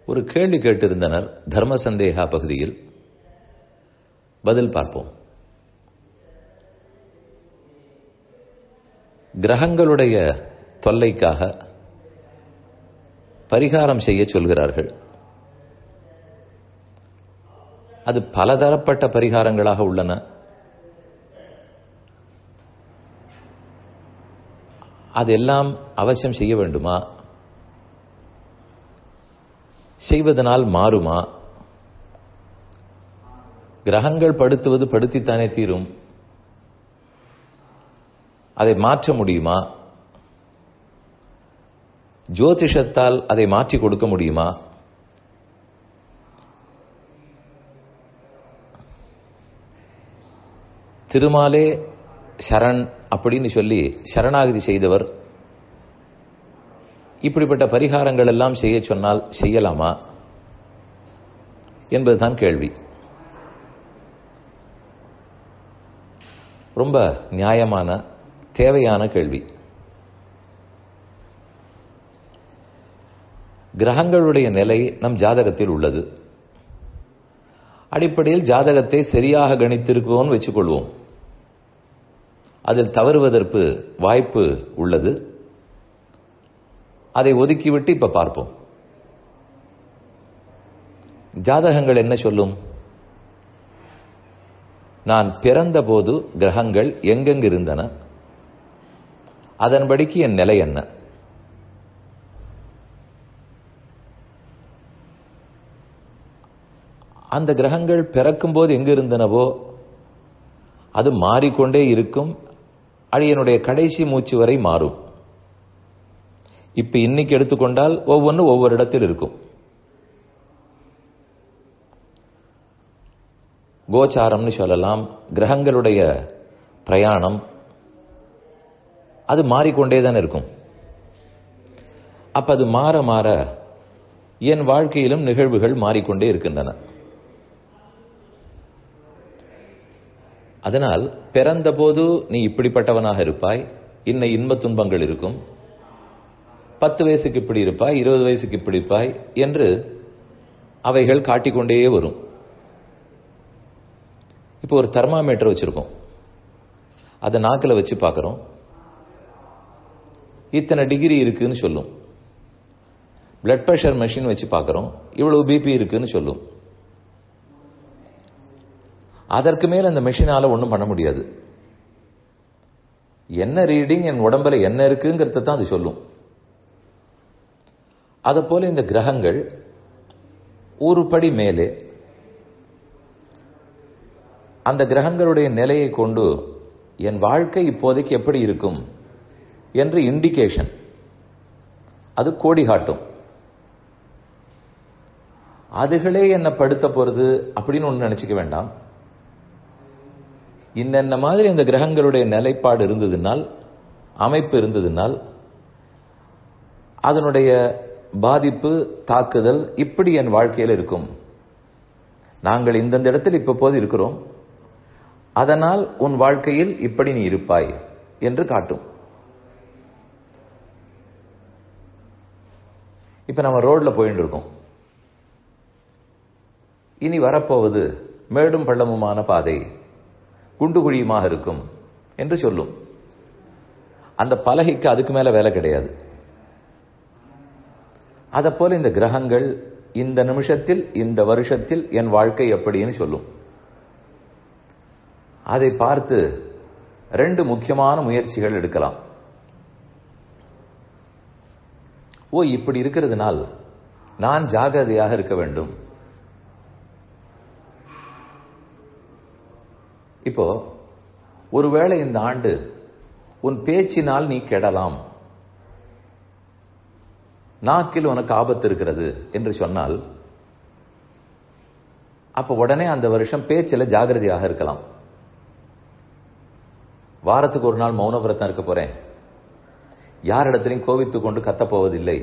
ஒரு கேள்வி கேட்டிருந்தனர் தர்ம சந்தேகா பகுதியில் பதில் பார்ப்போம் கிரகங்களுடைய தொல்லைக்காக பரிகாரம் செய்ய சொல்கிறார்கள் அது பலதரப்பட்ட பரிகாரங்களாக உள்ளன அதெல்லாம் அவசியம் செய்ய வேண்டுமா செய்வதனால் மாறுமா கிரகங்கள் படுத்துவது படுத்தித்தானே தீரும் அதை மாற்ற முடியுமா ஜோதிஷத்தால் அதை மாற்றி கொடுக்க முடியுமா திருமாலே சரண் அப்படின்னு சொல்லி சரணாகதி செய்தவர் இப்படிப்பட்ட பரிகாரங்கள் எல்லாம் செய்ய சொன்னால் செய்யலாமா என்பதுதான் கேள்வி ரொம்ப நியாயமான தேவையான கேள்வி கிரகங்களுடைய நிலை நம் ஜாதகத்தில் உள்ளது அடிப்படையில் ஜாதகத்தை சரியாக கணித்திருக்கோம்னு வச்சுக்கொள்வோம் அதில் தவறுவதற்கு வாய்ப்பு உள்ளது அதை ஒதுக்கிவிட்டு இப்ப பார்ப்போம் ஜாதகங்கள் என்ன சொல்லும் நான் பிறந்தபோது கிரகங்கள் எங்கெங்கு இருந்தன அதன்படிக்கு என் நிலை என்ன அந்த கிரகங்கள் பிறக்கும்போது எங்கு இருந்தனவோ அது மாறிக்கொண்டே இருக்கும் அழியனுடைய கடைசி மூச்சு வரை மாறும் இப்ப இன்னைக்கு எடுத்துக்கொண்டால் ஒவ்வொன்றும் ஒவ்வொரு இடத்தில் இருக்கும் கோச்சாரம்னு சொல்லலாம் கிரகங்களுடைய பிரயாணம் அது மாறிக்கொண்டே தான் இருக்கும் அப்ப அது மாற மாற என் வாழ்க்கையிலும் நிகழ்வுகள் மாறிக்கொண்டே இருக்கின்றன அதனால் பிறந்தபோது நீ இப்படிப்பட்டவனாக இருப்பாய் இன்ன இன்ப துன்பங்கள் இருக்கும் பத்து வயசுக்கு இப்படி இருப்பாய் இருபது வயசுக்கு இப்படி இருப்பாய் என்று அவைகள் காட்டிக்கொண்டே வரும் இப்போ ஒரு தெர்மாமீட்டர் வச்சிருக்கோம் அதை நாக்கில் வச்சு பார்க்குறோம் இத்தனை டிகிரி இருக்குன்னு சொல்லும் பிளட் ப்ரெஷர் மெஷின் வச்சு பார்க்குறோம் இவ்வளவு பிபி இருக்குன்னு சொல்லும் அதற்கு மேல் அந்த மெஷினால ஒன்றும் பண்ண முடியாது என்ன ரீடிங் என் உடம்புல என்ன இருக்குங்கிறத தான் அது சொல்லும் அதை போல இந்த கிரகங்கள் ஒரு படி மேலே அந்த கிரகங்களுடைய நிலையை கொண்டு என் வாழ்க்கை இப்போதைக்கு எப்படி இருக்கும் என்று இண்டிகேஷன் அது கோடி காட்டும் அதுகளே என்னை படுத்த போறது அப்படின்னு ஒன்று நினைச்சுக்க வேண்டாம் இன்னென்ன மாதிரி இந்த கிரகங்களுடைய நிலைப்பாடு இருந்ததுனால் அமைப்பு இருந்ததுனால் அதனுடைய பாதிப்பு தாக்குதல் இப்படி என் வாழ்க்கையில் இருக்கும் நாங்கள் இந்தந்த இடத்தில் இப்ப போது இருக்கிறோம் அதனால் உன் வாழ்க்கையில் இப்படி நீ இருப்பாய் என்று காட்டும் இப்ப நம்ம ரோட்ல போயிட்டு இருக்கோம் இனி வரப்போவது மேடும் பள்ளமுமான பாதை குண்டு குழியுமாக இருக்கும் என்று சொல்லும் அந்த பலகைக்கு அதுக்கு மேல வேலை கிடையாது அதை போல இந்த கிரகங்கள் இந்த நிமிஷத்தில் இந்த வருஷத்தில் என் வாழ்க்கை எப்படின்னு சொல்லும் அதை பார்த்து ரெண்டு முக்கியமான முயற்சிகள் எடுக்கலாம் ஓ இப்படி இருக்கிறதுனால் நான் ஜாகிரதையாக இருக்க வேண்டும் இப்போ ஒருவேளை இந்த ஆண்டு உன் பேச்சினால் நீ கெடலாம் நாக்கில் உனக்கு ஆபத்து இருக்கிறது என்று சொன்னால் அப்ப உடனே அந்த வருஷம் பேச்சில் ஜாகிரதையாக இருக்கலாம் வாரத்துக்கு ஒரு நாள் மௌன விரதம் இருக்க போறேன் யாரிடத்திலையும் கோவித்து கொண்டு கத்தப் போவதில்லை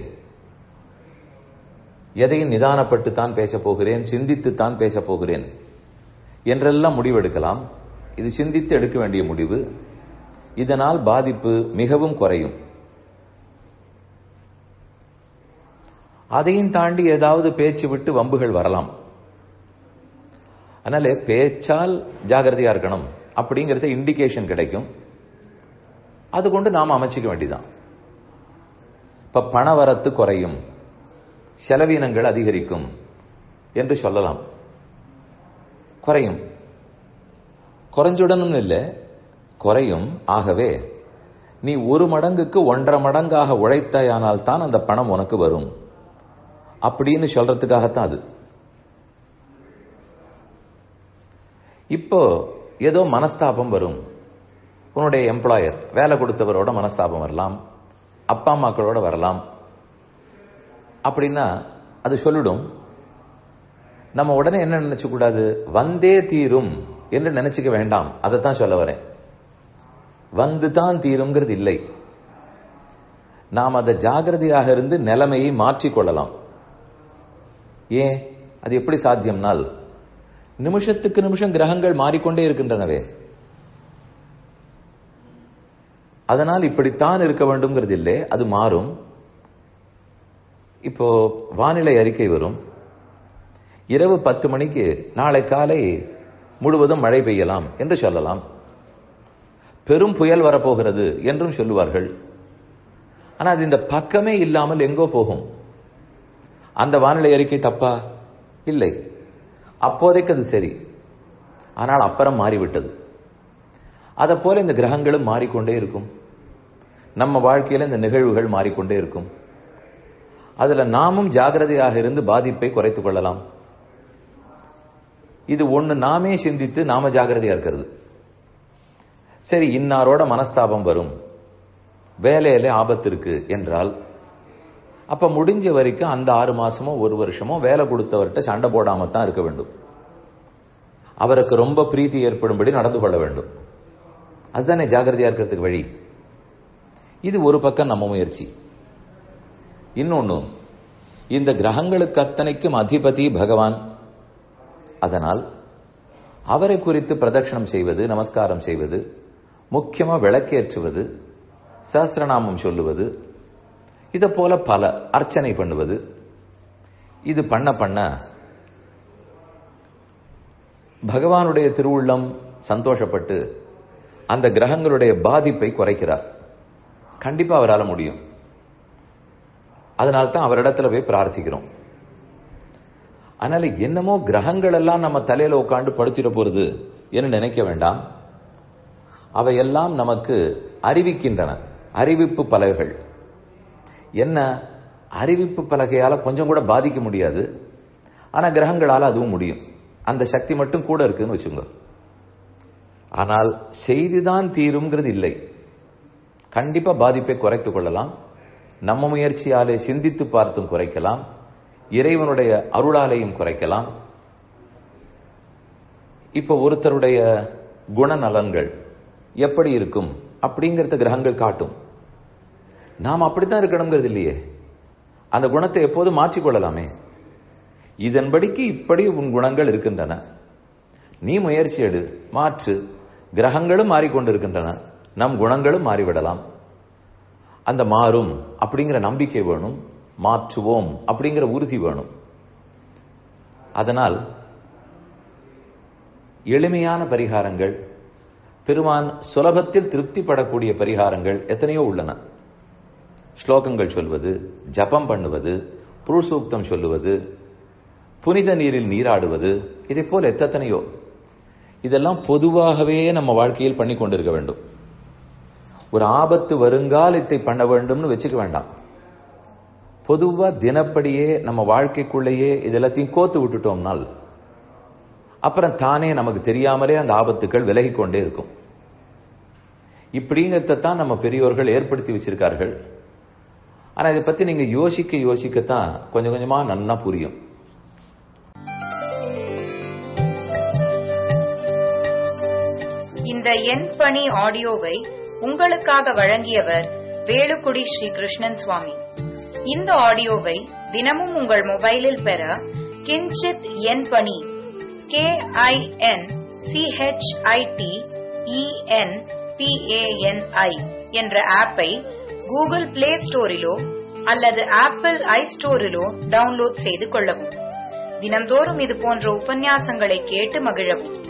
எதையும் நிதானப்பட்டு தான் பேசப் போகிறேன் சிந்தித்து தான் பேசப் போகிறேன் என்றெல்லாம் முடிவெடுக்கலாம் இது சிந்தித்து எடுக்க வேண்டிய முடிவு இதனால் பாதிப்பு மிகவும் குறையும் அதையும் தாண்டி ஏதாவது பேச்சு விட்டு வம்புகள் வரலாம் அதனால பேச்சால் ஜாகிரதையா இருக்கணும் அப்படிங்கறத இண்டிகேஷன் கிடைக்கும் அது கொண்டு நாம அமைச்சிக்க வேண்டியதான் இப்ப பணவரத்து குறையும் செலவினங்கள் அதிகரிக்கும் என்று சொல்லலாம் குறையும் குறைஞ்சுடனும் இல்லை குறையும் ஆகவே நீ ஒரு மடங்குக்கு ஒன்றரை மடங்காக உழைத்தாயானால் தான் அந்த பணம் உனக்கு வரும் அப்படின்னு சொல்றதுக்காகத்தான் அது இப்போ ஏதோ மனஸ்தாபம் வரும் உன்னுடைய எம்ப்ளாயர் வேலை கொடுத்தவரோட மனஸ்தாபம் வரலாம் அப்பா அம்மாக்களோட வரலாம் அப்படின்னா அது சொல்லிடும் நம்ம உடனே என்ன நினைச்ச கூடாது வந்தே தீரும் என்று நினைச்சுக்க வேண்டாம் அதைத்தான் சொல்ல வரேன் வந்து தான் தீருங்கிறது இல்லை நாம் அதை ஜாகிரதையாக இருந்து நிலைமையை மாற்றிக்கொள்ளலாம் ஏன் அது எப்படி சாத்தியம்னால் நிமிஷத்துக்கு நிமிஷம் கிரகங்கள் மாறிக்கொண்டே இருக்கின்றனவே அதனால் இப்படித்தான் இருக்க வேண்டும்ங்கிறது இல்லை அது மாறும் இப்போ வானிலை அறிக்கை வரும் இரவு பத்து மணிக்கு நாளை காலை முழுவதும் மழை பெய்யலாம் என்று சொல்லலாம் பெரும் புயல் வரப்போகிறது என்றும் சொல்லுவார்கள் ஆனால் அது இந்த பக்கமே இல்லாமல் எங்கோ போகும் அந்த வானிலை அறிக்கை தப்பா இல்லை அப்போதைக்கு அது சரி ஆனால் அப்புறம் மாறிவிட்டது அதை போல இந்த கிரகங்களும் மாறிக்கொண்டே இருக்கும் நம்ம வாழ்க்கையில இந்த நிகழ்வுகள் மாறிக்கொண்டே இருக்கும் அதுல நாமும் ஜாகிரதையாக இருந்து பாதிப்பை குறைத்துக் கொள்ளலாம் இது ஒண்ணு நாமே சிந்தித்து நாம ஜாகிரதையா இருக்கிறது சரி இன்னாரோட மனஸ்தாபம் வரும் வேலையில ஆபத்து இருக்கு என்றால் அப்ப முடிஞ்ச வரைக்கும் அந்த ஆறு மாசமோ ஒரு வருஷமோ வேலை கொடுத்தவர்கிட்ட சண்டை போடாம தான் இருக்க வேண்டும் அவருக்கு ரொம்ப பிரீத்தி ஏற்படும்படி நடந்து கொள்ள வேண்டும் அதுதானே ஜாகிரதையா இருக்கிறதுக்கு வழி இது ஒரு பக்கம் நம்ம முயற்சி இன்னொன்னு இந்த கிரகங்களுக்கு அத்தனைக்கும் அதிபதி பகவான் அதனால் அவரை குறித்து பிரதட்சணம் செய்வது நமஸ்காரம் செய்வது முக்கியமா விளக்கேற்றுவது சஹசிரநாமம் சொல்லுவது இதை போல பல அர்ச்சனை பண்ணுவது இது பண்ண பண்ண பகவானுடைய திருவுள்ளம் சந்தோஷப்பட்டு அந்த கிரகங்களுடைய பாதிப்பை குறைக்கிறார் கண்டிப்பா அவரால் முடியும் அதனால்தான் அவரிடத்துல போய் பிரார்த்திக்கிறோம் அதனால என்னமோ கிரகங்கள் எல்லாம் நம்ம தலையில உட்காந்து படுத்திட போறது என்று நினைக்க வேண்டாம் அவையெல்லாம் நமக்கு அறிவிக்கின்றன அறிவிப்பு பலகைகள் என்ன அறிவிப்பு பலகையால கொஞ்சம் கூட பாதிக்க முடியாது ஆனா கிரகங்களால அதுவும் முடியும் அந்த சக்தி மட்டும் கூட இருக்குன்னு வச்சுங்க ஆனால் செய்திதான் தீரும்ங்கிறது இல்லை கண்டிப்பா பாதிப்பை குறைத்துக் கொள்ளலாம் நம்ம முயற்சியாலே சிந்தித்து பார்த்தும் குறைக்கலாம் இறைவனுடைய அருளாலையும் குறைக்கலாம் இப்ப ஒருத்தருடைய குணநலன்கள் எப்படி இருக்கும் அப்படிங்கறத கிரகங்கள் காட்டும் நாம் அப்படித்தான் இருக்கணுங்கிறது இல்லையே அந்த குணத்தை எப்போது மாற்றிக்கொள்ளலாமே இதன்படிக்கு இப்படி உன் குணங்கள் இருக்கின்றன நீ முயற்சி எடு மாற்று கிரகங்களும் மாறிக்கொண்டிருக்கின்றன நம் குணங்களும் மாறிவிடலாம் அந்த மாறும் அப்படிங்கிற நம்பிக்கை வேணும் மாற்றுவோம் அப்படிங்கிற உறுதி வேணும் அதனால் எளிமையான பரிகாரங்கள் பெருமான் சுலபத்தில் திருப்திப்படக்கூடிய பரிகாரங்கள் எத்தனையோ உள்ளன ஸ்லோகங்கள் சொல்வது ஜபம் பண்ணுவது புருஷூக்தம் சொல்லுவது புனித நீரில் நீராடுவது இதை போல் எத்தனையோ இதெல்லாம் பொதுவாகவே நம்ம வாழ்க்கையில் பண்ணி கொண்டிருக்க வேண்டும் ஒரு ஆபத்து வருங்காலத்தை பண்ண வேண்டும்னு வச்சுக்க வேண்டாம் பொதுவா தினப்படியே நம்ம வாழ்க்கைக்குள்ளேயே இதெல்லாத்தையும் கோத்து விட்டுட்டோம்னால் அப்புறம் தானே நமக்கு தெரியாமலே அந்த ஆபத்துக்கள் விலகி கொண்டே இருக்கும் இப்படிங்கிறதான் நம்ம பெரியோர்கள் ஏற்படுத்தி வச்சிருக்கார்கள் ஆனா இதை பத்தி நீங்க யோசிக்க யோசிக்கத்தான் கொஞ்சம் கொஞ்சமா நன்னா புரியும் இந்த எண் பணி ஆடியோவை உங்களுக்காக வழங்கியவர் வேலுக்குடி ஸ்ரீ கிருஷ்ணன் சுவாமி இந்த ஆடியோவை தினமும் உங்கள் மொபைலில் பெற கிஞ்சித் எண் பணி கே ஐ என் சிஹெச்ஐடி இஎன் பிஏஎன்ஐ என்ற ஆப்பை கூகுள் பிளே ஸ்டோரிலோ அல்லது ஆப்பிள் ஐ ஸ்டோரிலோ டவுன்லோட் செய்து கொள்ளவும் தினம்தோறும் இது போன்ற உபன்யாசங்களை கேட்டு மகிழவும்